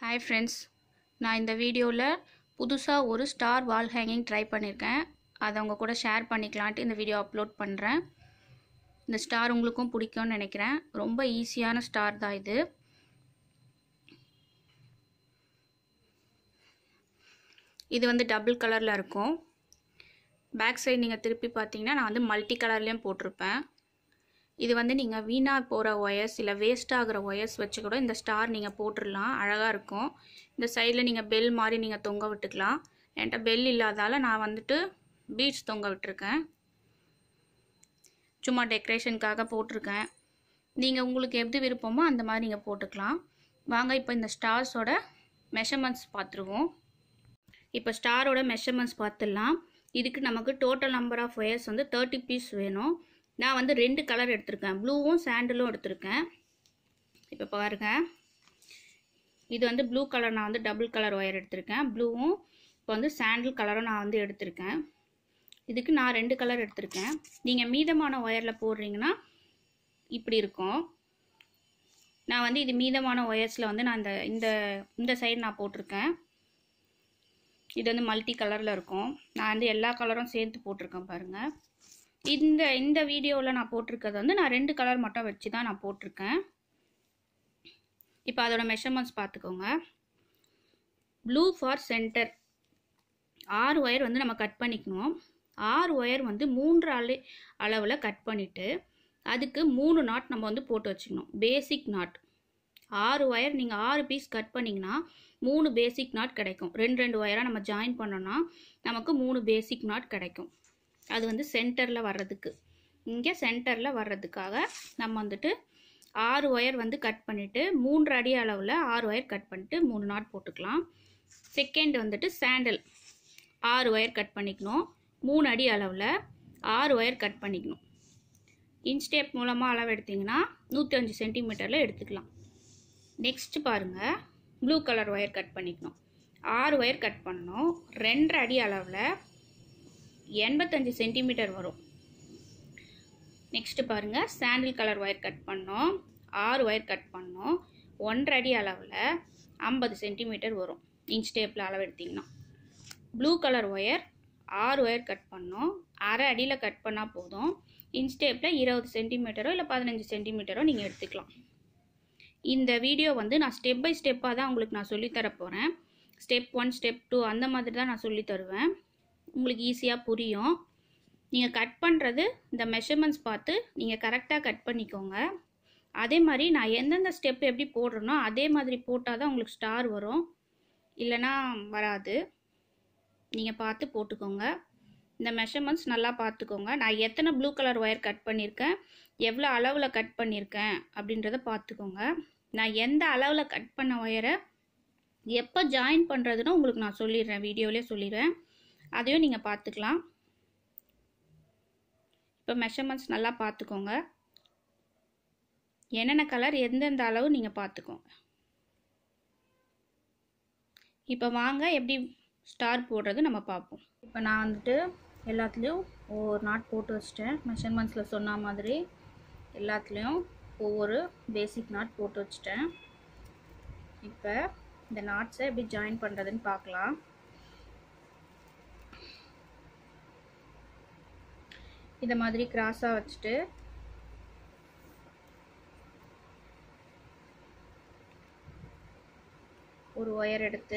hi friends நான் இந்த வீடியோவில் புதுசாக ஒரு ஸ்டார் வால் ஹேங்கிங் ட்ரை பண்ணியிருக்கேன் அதை உங்கள் கூட ஷேர் பண்ணிக்கலான்ட்டு இந்த வீடியோ அப்லோட் பண்ணுறேன் இந்த ஸ்டார் உங்களுக்கும் பிடிக்கும்னு நினைக்கிறேன் ரொம்ப ஈஸியான ஸ்டார் தான் இது இது வந்து டபுள் கலரில் இருக்கும் பேக் சைடு நீங்கள் திருப்பி பார்த்தீங்கன்னா நான் வந்து மல்டி கலர்லேயும் போட்டிருப்பேன் இது வந்து நீங்கள் வீணாக போகிற ஒயர்ஸ் இல்லை வேஸ்ட் ஆகிற ஒயர்ஸ் வச்சு கூட இந்த ஸ்டார் நீங்கள் போட்டுடலாம் அழகாக இருக்கும் இந்த சைடில் நீங்கள் பெல் மாதிரி நீங்கள் தொங்க விட்டுக்கலாம் என்கிட்ட பெல் இல்லாதால நான் வந்துட்டு பீட்ஸ் தொங்க விட்டுருக்கேன் சும்மா டெக்கரேஷனுக்காக போட்டிருக்கேன் நீங்கள் உங்களுக்கு எப்படி விருப்பமோ அந்த மாதிரி நீங்கள் போட்டுக்கலாம் வாங்க இப்போ இந்த ஸ்டார்ஸோட மெஷர்மெண்ட்ஸ் பார்த்துருவோம் இப்போ ஸ்டாரோட மெஷர்மெண்ட்ஸ் பார்த்துடலாம் இதுக்கு நமக்கு டோட்டல் நம்பர் ஆஃப் ஒயர்ஸ் வந்து தேர்ட்டி பீஸ் வேணும் நான் வந்து ரெண்டு கலர் எடுத்திருக்கேன் ப்ளூவும் சாண்டலும் எடுத்திருக்கேன் இப்போ பாருங்க இது வந்து ப்ளூ கலர் நான் வந்து டபுள் கலர் ஒயர் எடுத்திருக்கேன் ப்ளூவும் இப்போ வந்து சாண்டில் கலரும் நான் வந்து எடுத்திருக்கேன் இதுக்கு நான் ரெண்டு கலர் எடுத்திருக்கேன் நீங்கள் மீதமான ஒயரில் போடுறீங்கன்னா இப்படி இருக்கும் நான் வந்து இது மீதமான ஒயர்ஸில் வந்து நான் இந்த இந்த இந்த சைடு நான் போட்டிருக்கேன் இது வந்து மல்டி கலரில் இருக்கும் நான் வந்து எல்லா கலரும் சேர்த்து போட்டிருக்கேன் பாருங்கள் இந்த இந்த வீடியோவில் நான் போட்டிருக்கிறது வந்து நான் ரெண்டு கலர் மட்டும் வச்சு தான் நான் போட்டிருக்கேன் இப்போ அதோட மெஷர்மெண்ட்ஸ் பார்த்துக்கோங்க ப்ளூ ஃபார் சென்டர் ஆறு ஒயர் வந்து நம்ம கட் பண்ணிக்கணும் ஆறு ஒயர் வந்து மூன்று அள அளவில் கட் பண்ணிவிட்டு அதுக்கு மூணு நாட் நம்ம வந்து போட்டு வச்சுக்கணும் பேசிக் நாட் ஆறு ஒயர் நீங்கள் ஆறு பீஸ் கட் பண்ணிங்கன்னா மூணு பேசிக் நாட் கிடைக்கும் ரெண்டு ரெண்டு ஒயராக நம்ம ஜாயின் பண்ணோன்னா நமக்கு மூணு பேசிக் நாட் கிடைக்கும் அது வந்து சென்டரில் வர்றதுக்கு இங்கே சென்டரில் வர்றதுக்காக நம்ம வந்துட்டு ஆறு ஒயர் வந்து கட் பண்ணிவிட்டு மூன்று அடி அளவில் ஆறு ஒயர் கட் பண்ணிட்டு மூணு நாட் போட்டுக்கலாம் செகண்ட் வந்துட்டு சாண்டல் ஆறு ஒயர் கட் பண்ணிக்கணும் மூணு அடி அளவில் ஆறு ஒயர் கட் பண்ணிக்கணும் இன்ஸ்டேப் மூலமாக அளவு எடுத்திங்கன்னா நூற்றி அஞ்சு சென்டிமீட்டரில் எடுத்துக்கலாம் நெக்ஸ்ட் பாருங்கள் ப்ளூ கலர் ஒயர் கட் பண்ணிக்கணும் ஆறு ஒயர் கட் பண்ணணும் ரெண்டரை அடி அளவில் எண்பத்தஞ்சு சென்டிமீட்டர் வரும் நெக்ஸ்ட்டு பாருங்கள் சாண்டில் கலர் ஒயர் கட் பண்ணோம் ஆறு ஒயர் கட் பண்ணோம் ஒன்றரை அடி அளவில் ஐம்பது சென்டிமீட்டர் வரும் இன்ச் டேப்பில் அளவு எடுத்திங்கன்னா ப்ளூ கலர் ஒயர் ஆறு ஒயர் கட் பண்ணோம் அரை அடியில் கட் பண்ணால் போதும் இன்ச் டேப்பில் இருபது சென்டிமீட்டரோ இல்லை பதினஞ்சு சென்டிமீட்டரோ நீங்கள் எடுத்துக்கலாம் இந்த வீடியோ வந்து நான் ஸ்டெப் பை ஸ்டெப்பாக தான் உங்களுக்கு நான் சொல்லித்தர போகிறேன் ஸ்டெப் ஒன் ஸ்டெப் டூ அந்த மாதிரி தான் நான் சொல்லி தருவேன் உங்களுக்கு ஈஸியாக புரியும் நீங்கள் கட் பண்ணுறது இந்த மெஷர்மெண்ட்ஸ் பார்த்து நீங்கள் கரெக்டாக கட் பண்ணிக்கோங்க அதே மாதிரி நான் எந்தெந்த ஸ்டெப் எப்படி போடுறேனோ அதே மாதிரி போட்டால் தான் உங்களுக்கு ஸ்டார் வரும் இல்லைனா வராது நீங்கள் பார்த்து போட்டுக்கோங்க இந்த மெஷர்மெண்ட்ஸ் நல்லா பார்த்துக்கோங்க நான் எத்தனை ப்ளூ கலர் ஒயர் கட் பண்ணியிருக்கேன் எவ்வளோ அளவில் கட் பண்ணியிருக்கேன் அப்படின்றத பார்த்துக்கோங்க நான் எந்த அளவில் கட் பண்ண ஒயரை எப்போ ஜாயின் பண்ணுறதுன்னு உங்களுக்கு நான் சொல்லிடுறேன் வீடியோலேயே சொல்லிடுறேன் அதையும் நீங்கள் பார்த்துக்கலாம் இப்போ மெஷர்மெண்ட்ஸ் நல்லா பார்த்துக்கோங்க என்னென்ன கலர் எந்தெந்த அளவு நீங்கள் பார்த்துக்கோங்க இப்போ வாங்க எப்படி ஸ்டார் போடுறது நம்ம பார்ப்போம் இப்போ நான் வந்துட்டு எல்லாத்துலேயும் ஒவ்வொரு நாட் போட்டு வச்சிட்டேன் மெஷர்மெண்ட்ஸில் சொன்ன மாதிரி எல்லாத்துலேயும் ஒவ்வொரு பேசிக் நாட் போட்டு வச்சிட்டேன் இப்போ இந்த நாட்ஸை எப்படி ஜாயின் பண்ணுறதுன்னு பார்க்கலாம் இதை மாதிரி கிராஸாக வச்சுட்டு ஒரு ஒயர் எடுத்து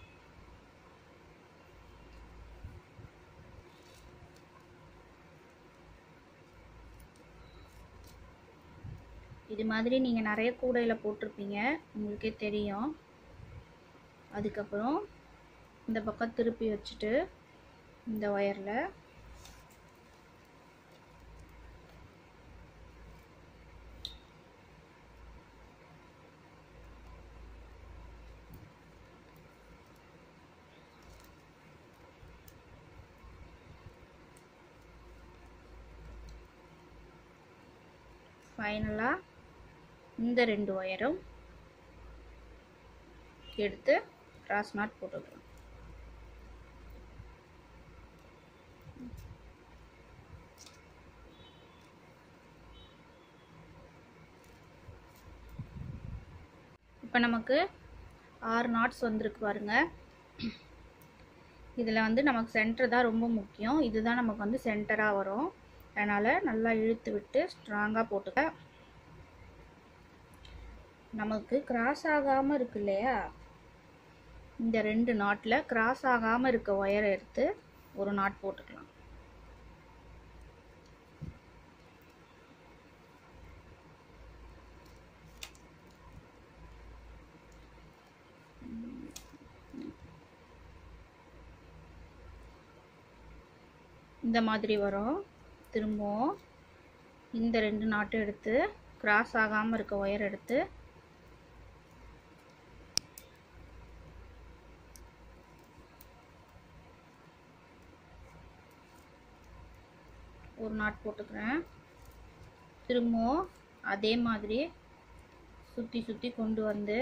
இது மாதிரி நீங்கள் நிறைய கூடையில் போட்டிருப்பீங்க உங்களுக்கே தெரியும் அதுக்கப்புறம் இந்த பக்கம் திருப்பி வச்சுட்டு இந்த ஒயரில் ஃபைனலாக இந்த ரெண்டு ஒயரும் எடுத்து கிராஸ் நாட் போட்டுக்கலாம் இப்போ நமக்கு ஆறு நாட்ஸ் வந்திருக்கு பாருங்க இதில் வந்து நமக்கு சென்டர் தான் ரொம்ப முக்கியம் இதுதான் நமக்கு வந்து சென்டராக வரும் அதனால் நல்லா இழுத்து விட்டு ஸ்ட்ராங்காக போட்டுக்க நமக்கு கிராஸ் ஆகாமல் இருக்கு இல்லையா இந்த ரெண்டு நாட்டில் கிராஸ் ஆகாமல் இருக்க ஒயரை எடுத்து ஒரு நாட் போட்டுக்கலாம் இந்த மாதிரி வரும் திரும்பவும் இந்த ரெண்டு நாட்டும் எடுத்து கிராஸ் ஆகாமல் இருக்க ஒயர் எடுத்து ஒரு நாட் போட்டுக்கிறேன் திரும்பவும் அதே மாதிரி சுற்றி சுற்றி கொண்டு வந்து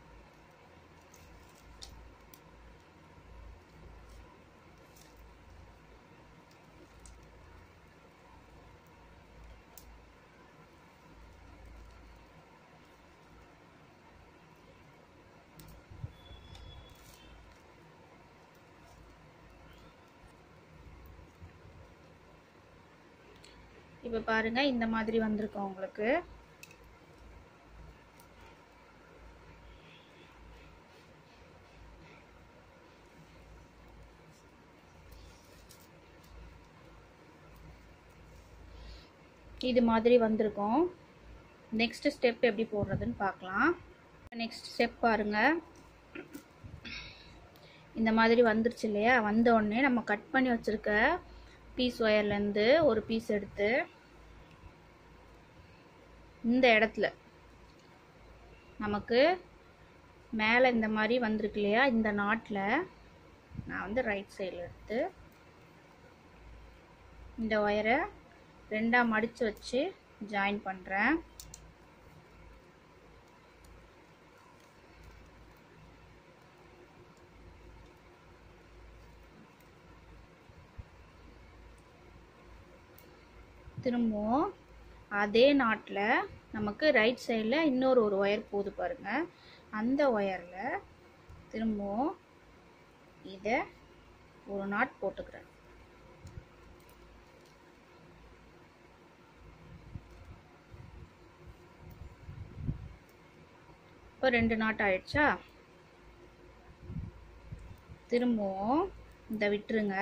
இப்போ பாருங்க இந்த மாதிரி வந்திருக்கும் உங்களுக்கு இது மாதிரி வந்திருக்கும் நெக்ஸ்ட் ஸ்டெப் எப்படி போடுறதுன்னு பார்க்கலாம் நெக்ஸ்ட் ஸ்டெப் பாருங்க இந்த மாதிரி வந்துருச்சு இல்லையா வந்த உடனே நம்ம கட் பண்ணி வச்சிருக்க பீஸ் ஒயர்லேருந்து ஒரு பீஸ் எடுத்து இந்த இடத்துல நமக்கு மேலே இந்த மாதிரி வந்திருக்கு இல்லையா இந்த நாட்டில் நான் வந்து ரைட் சைடில் எடுத்து இந்த ஒயரை ரெண்டாக மடித்து வச்சு ஜாயின் பண்ணுறேன் திரும்பவும் அதே நாட்டில் நமக்கு ரைட் சைடில் இன்னொரு ஒரு ஒயர் போகுது பாருங்க அந்த ஒயரில் திரும்பவும் இதை ஒரு நாட் போட்டுக்கிறேன் இப்போ ரெண்டு நாட் ஆயிடுச்சா திரும்பவும் இந்த விட்டுருங்க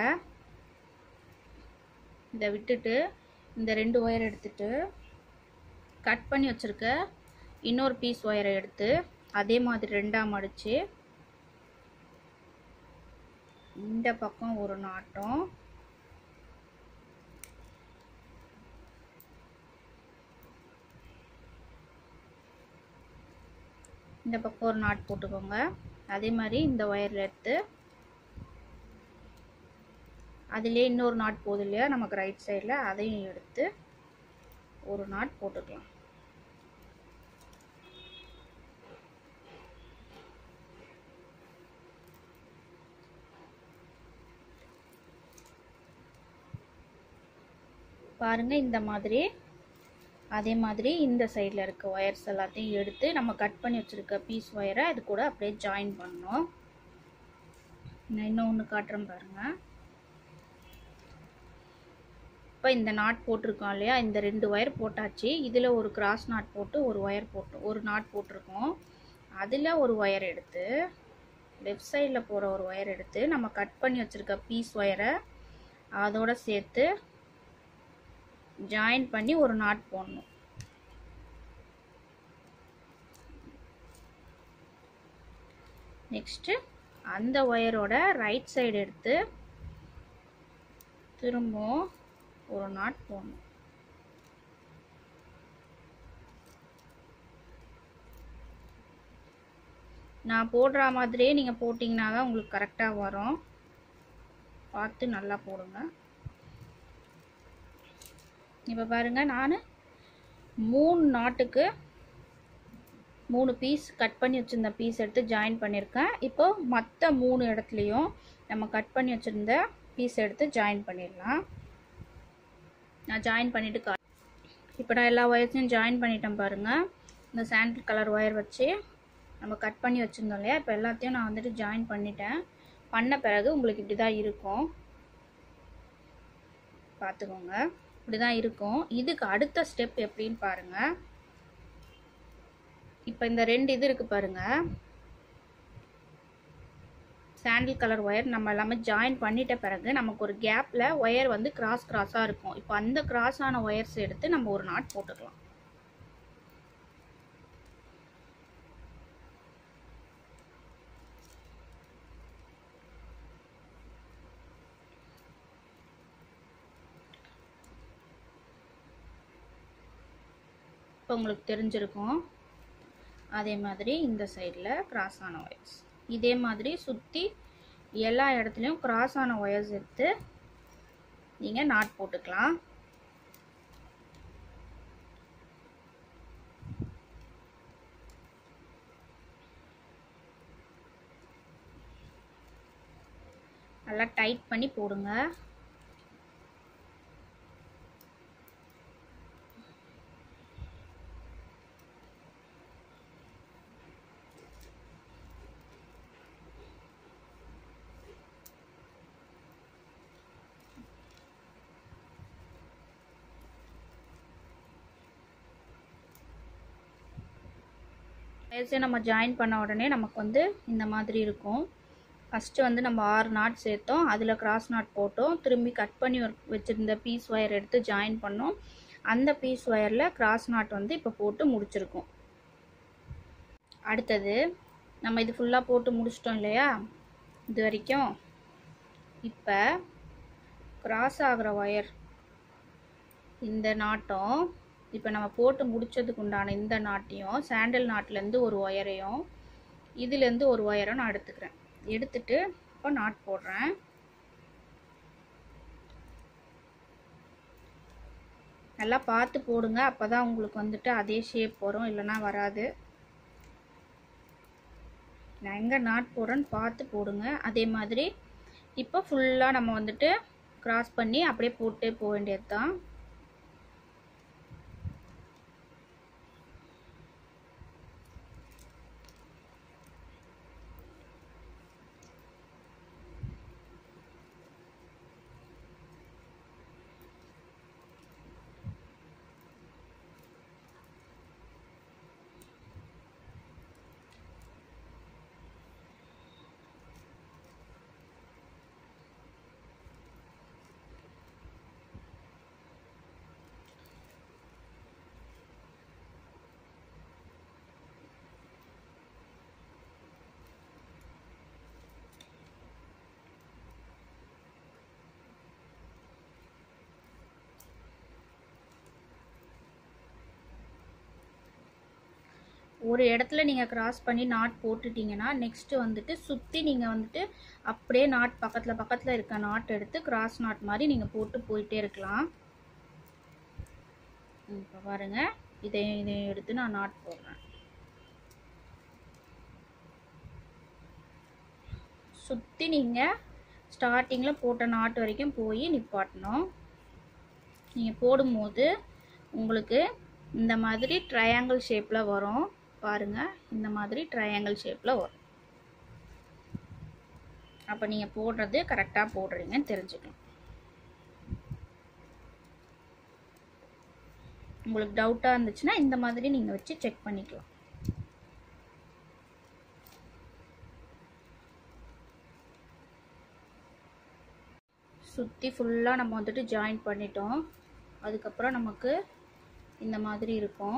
இதை விட்டுட்டு இந்த ரெண்டு ஒயர் எடுத்துட்டு கட் பண்ணி வச்சுருக்க இன்னொரு பீஸ் ஒயரை எடுத்து அதே மாதிரி ரெண்டாக மடித்து இந்த பக்கம் ஒரு நாட்டம் இந்த பக்கம் ஒரு நாட் போட்டுக்கோங்க அதே மாதிரி இந்த ஒயரில் எடுத்து அதிலே இன்னொரு நாட் போகுது இல்லையா நமக்கு ரைட் சைடில் அதையும் எடுத்து ஒரு நாட் போட்டுக்கலாம் பாருங்க இந்த மாதிரி அதே மாதிரி இந்த சைடில் இருக்க ஒயர்ஸ் எல்லாத்தையும் எடுத்து நம்ம கட் பண்ணி வச்சுருக்க பீஸ் ஒயரை அது கூட அப்படியே ஜாயின் பண்ணணும் நான் இன்னும் ஒன்று காட்டுறேன் பாருங்கள் இப்போ இந்த நாட் போட்டிருக்கோம் இல்லையா இந்த ரெண்டு ஒயர் போட்டாச்சு இதில் ஒரு கிராஸ் நாட் போட்டு ஒரு ஒயர் போட்டு ஒரு நாட் போட்டிருக்கோம் அதில் ஒரு ஒயர் எடுத்து லெஃப்ட் சைடில் போகிற ஒரு ஒயர் எடுத்து நம்ம கட் பண்ணி வச்சுருக்க பீஸ் ஒயரை அதோட சேர்த்து ஜாயின் பண்ணி ஒரு நாட் போடணும் நெக்ஸ்ட்டு அந்த ஒயரோட ரைட் சைடு எடுத்து திரும்பவும் ஒரு நாட் போடணும் நான் போடுற மாதிரியே நீங்கள் போட்டிங்கன்னா தான் உங்களுக்கு கரெக்டாக வரும் பார்த்து நல்லா போடுங்க இப்போ பாருங்கள் நான் மூணு நாட்டுக்கு மூணு பீஸ் கட் பண்ணி வச்சுருந்த பீஸ் எடுத்து ஜாயின் பண்ணியிருக்கேன் இப்போ மற்ற மூணு இடத்துலையும் நம்ம கட் பண்ணி வச்சுருந்த பீஸ் எடுத்து ஜாயின் பண்ணிடலாம் நான் ஜாயின் பண்ணிவிட்டு கா இப்போ நான் எல்லா ஒயர்ஸையும் ஜாயின் பண்ணிட்டேன் பாருங்கள் இந்த சாண்டில் கலர் ஒயர் வச்சு நம்ம கட் பண்ணி வச்சுருந்தோம் இல்லையா இப்போ எல்லாத்தையும் நான் வந்துட்டு ஜாயின் பண்ணிட்டேன் பண்ண பிறகு உங்களுக்கு இப்படி தான் இருக்கும் பார்த்துக்கோங்க இப்படி தான் இருக்கும் இதுக்கு அடுத்த ஸ்டெப் எப்படின்னு பாருங்கள் இப்போ இந்த ரெண்டு இது இருக்குது பாருங்கள் சாண்டில் கலர் ஒயர் நம்ம எல்லாமே ஜாயின் பண்ணிட்ட பிறகு நமக்கு ஒரு கேப்பில் ஒயர் வந்து கிராஸ் கிராஸாக இருக்கும் இப்போ அந்த கிராஸான ஒயர்ஸ் எடுத்து நம்ம ஒரு நாட் போட்டுக்கலாம் இப்போ உங்களுக்கு தெரிஞ்சிருக்கும் அதே மாதிரி இந்த சைடில் கிராஸ் ஆன ஒயர்ஸ் இதே மாதிரி சுற்றி எல்லா இடத்துலையும் கிராஸ் ஆன ஒயர்ஸ் எடுத்து நீங்கள் நாட் போட்டுக்கலாம் நல்லா டைட் பண்ணி போடுங்க வயசே நம்ம ஜாயின் பண்ண உடனே நமக்கு வந்து இந்த மாதிரி இருக்கும் ஃபஸ்ட்டு வந்து நம்ம ஆறு நாட் சேர்த்தோம் அதில் கிராஸ் நாட் போட்டோம் திரும்பி கட் பண்ணி வச்சுருந்த பீஸ் ஒயர் எடுத்து ஜாயின் பண்ணோம் அந்த பீஸ் ஒயரில் கிராஸ் நாட் வந்து இப்போ போட்டு முடிச்சிருக்கோம் அடுத்தது நம்ம இது ஃபுல்லாக போட்டு முடிச்சிட்டோம் இல்லையா இது வரைக்கும் இப்போ கிராஸ் ஆகிற ஒயர் இந்த நாட்டம் இப்போ நம்ம போட்டு முடிச்சதுக்கு உண்டான இந்த நாட்டையும் சாண்டல் நாட்லேருந்து ஒரு ஒயரையும் இதுலேருந்து ஒரு ஒயரை நான் எடுத்துக்கிறேன் எடுத்துட்டு இப்போ நாட் போடுறேன் நல்லா பார்த்து போடுங்க அப்போ தான் உங்களுக்கு வந்துட்டு அதே ஷேப் வரும் இல்லைன்னா வராது நான் எங்கே நாட் போடுறேன்னு பார்த்து போடுங்க அதே மாதிரி இப்போ ஃபுல்லாக நம்ம வந்துட்டு கிராஸ் பண்ணி அப்படியே போட்டு போக வேண்டியது தான் ஒரு இடத்துல நீங்கள் கிராஸ் பண்ணி நாட் போட்டுட்டீங்கன்னா நெக்ஸ்ட்டு வந்துட்டு சுற்றி நீங்கள் வந்துட்டு அப்படியே நாட் பக்கத்தில் பக்கத்தில் இருக்க நாட் எடுத்து கிராஸ் நாட் மாதிரி நீங்கள் போட்டு போயிட்டே இருக்கலாம் இப்போ பாருங்கள் இதை இதை எடுத்து நான் நாட் போடுறேன் சுற்றி நீங்கள் ஸ்டார்டிங்கில் போட்ட நாட் வரைக்கும் போய் நிப்பாட்டணும் நீங்கள் போடும்போது உங்களுக்கு இந்த மாதிரி ட்ரையாங்கிள் ஷேப்பில் வரும் பாருங்கள் இந்த மாதிரி ட்ரையாங்கிள் ஷேப்பில் வரும் அப்போ நீங்கள் போடுறது கரெக்டாக போடுறீங்கன்னு தெரிஞ்சுக்கலாம் உங்களுக்கு டவுட்டாக இருந்துச்சுன்னா இந்த மாதிரி நீங்கள் வச்சு செக் பண்ணிக்கலாம் சுற்றி ஃபுல்லாக நம்ம வந்துட்டு ஜாயின் பண்ணிட்டோம் அதுக்கப்புறம் நமக்கு இந்த மாதிரி இருக்கும்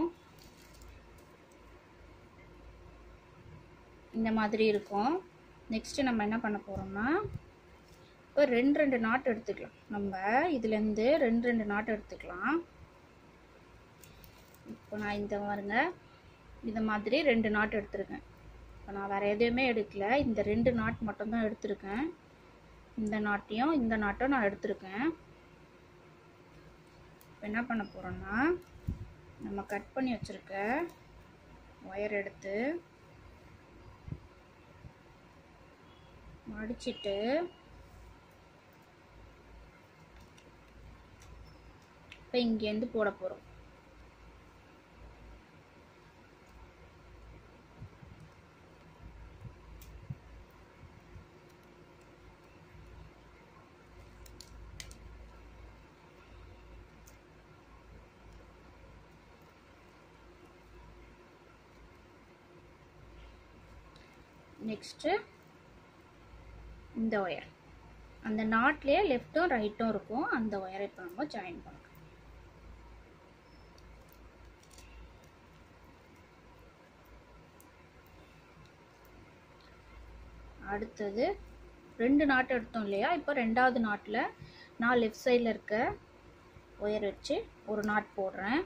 இந்த மாதிரி இருக்கும் நெக்ஸ்ட்டு நம்ம என்ன பண்ண போகிறோம்னா இப்போ ரெண்டு ரெண்டு நாட் எடுத்துக்கலாம் நம்ம இதுலேருந்து ரெண்டு ரெண்டு நாட் எடுத்துக்கலாம் இப்போ நான் இந்த பாருங்க இந்த மாதிரி ரெண்டு நாட் எடுத்திருக்கேன் இப்போ நான் வேறு எதுவுமே எடுக்கல இந்த ரெண்டு நாட் மட்டும்தான் எடுத்திருக்கேன் இந்த நாட்டையும் இந்த நாட்டும் நான் எடுத்திருக்கேன் இப்போ என்ன பண்ண போகிறோன்னா நம்ம கட் பண்ணி வச்சுருக்க ஒயர் எடுத்து மடிச்சிட்டு இப்போ இங்கேருந்து போட போகிறோம் நெக்ஸ்ட்டு இந்த ஒயர் அந்த நாட்லேயே லெஃப்ட்டும் ரைட்டும் இருக்கும் அந்த ஒயரை இப்போ நம்ம ஜாயின் பண்ணுறோம் அடுத்தது ரெண்டு நாட்டு எடுத்தோம் இல்லையா இப்போ ரெண்டாவது நாட்டில் நான் லெஃப்ட் சைடில் இருக்க ஒயர் வச்சு ஒரு நாட் போடுறேன்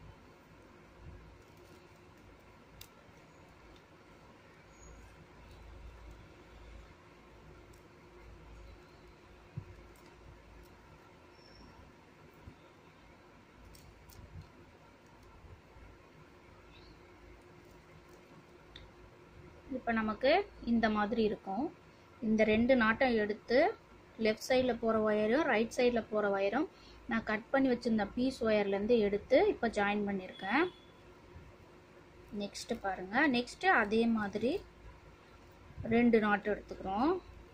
இப்போ நமக்கு இந்த மாதிரி இருக்கும் இந்த ரெண்டு நாட்டை எடுத்து லெஃப்ட் சைடில் போகிற ஒயரும் ரைட் சைடில் போகிற ஒயரும் நான் கட் பண்ணி வச்சுருந்த பீஸ் ஒயர்லேருந்து எடுத்து இப்போ ஜாயின் பண்ணியிருக்கேன் நெக்ஸ்ட்டு பாருங்கள் நெக்ஸ்ட்டு அதே மாதிரி ரெண்டு நாட்டு எடுத்துக்கிறோம்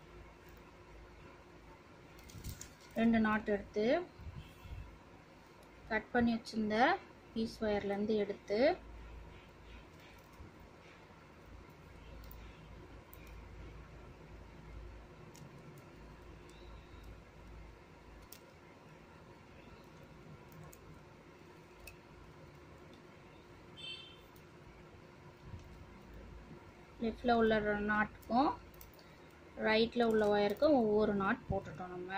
ரெண்டு நாட்டு எடுத்து கட் பண்ணி வச்சுருந்த பீஸ் ஒயர்லேருந்து எடுத்து லெஃப்டில் உள்ள நாட்டுக்கும் ரைட்டில் உள்ள ஒயருக்கும் ஒவ்வொரு நாட் போட்டுட்டோம் நம்ம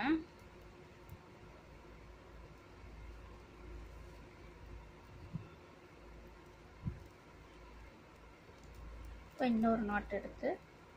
இப்போ இன்னொரு நாட் எடுத்து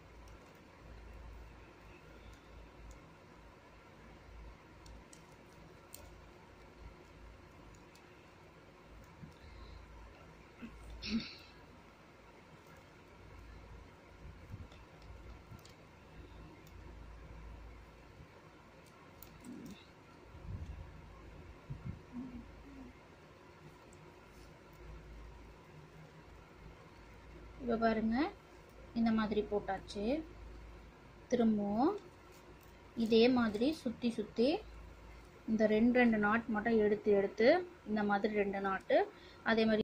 இப்போ பாருங்க இந்த மாதிரி போட்டாச்சு திரும்பவும் இதே மாதிரி சுற்றி சுற்றி இந்த ரெண்டு ரெண்டு நாட் மட்டும் எடுத்து எடுத்து இந்த மாதிரி ரெண்டு நாட்டு அதே மாதிரி